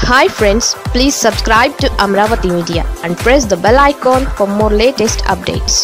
hi friends please subscribe to Amaravati media and press the bell icon for more latest updates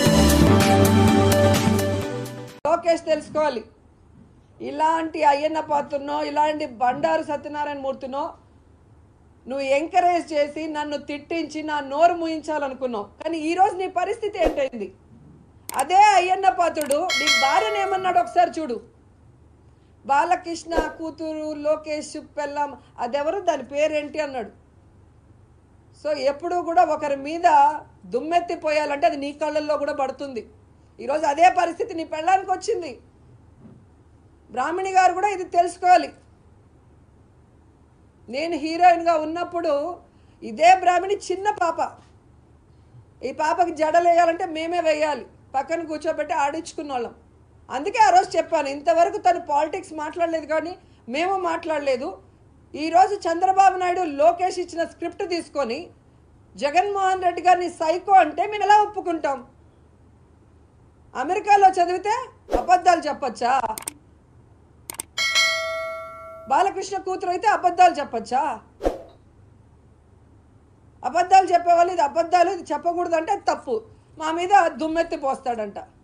Lokesh తెలుసుకోవాలి ఇలాంటి అయ్యన్న పాత్రనో ఇలాంటి బండారు సత్యనారాయణ మూర్తినో నువ్వు encourage చేసి నన్ను తిట్టించి నా నోరు ముయించాలనుకున్నావు కానీ ఈరోజు నీ పరిస్థితి ఏంటైంది అదే అయ్యన్న పాత్రుడు నీ భార్యను ఏమన్నాడు ఒకసారి చూడు బాలకృష్ణ కూతురు లోకేష్ పెళ్ళం అదెవరు దాని పేరేంటి అన్నాడు సో ఎప్పుడూ కూడా ఒకరి మీద దుమ్మెత్తిపోయాలంటే అది నీ కళ్ళల్లో కూడా పడుతుంది ఈరోజు అదే పరిస్థితి నీ పెళ్ళానికి వచ్చింది బ్రాహ్మణి గారు కూడా ఇది తెలుసుకోవాలి నేను హీరోయిన్గా ఉన్నప్పుడు ఇదే బ్రాహ్మణి చిన్న పాప ఈ పాపకి జడలు వేయాలంటే మేమే వేయాలి పక్కన కూర్చోబెట్టి ఆడించుకున్న వాళ్ళం అందుకే ఆ రోజు చెప్పాను ఇంతవరకు తను పాలిటిక్స్ మాట్లాడలేదు కానీ మేము మాట్లాడలేదు ఈరోజు చంద్రబాబు నాయుడు లోకేష్ ఇచ్చిన స్క్రిప్ట్ తీసుకొని జగన్మోహన్ రెడ్డి గారిని సైకో అంటే మేము ఎలా ఒప్పుకుంటాం అమెరికాలో చదివితే అబద్ధాలు చెప్పచ్చా బాలకృష్ణ కూతురు అయితే అబద్ధాలు చెప్పచ్చా అబద్ధాలు చెప్పేవాళ్ళు ఇది అబద్ధాలు ఇది చెప్పకూడదు అంటే తప్పు మా మీద దుమ్మెత్తి పోస్తాడంట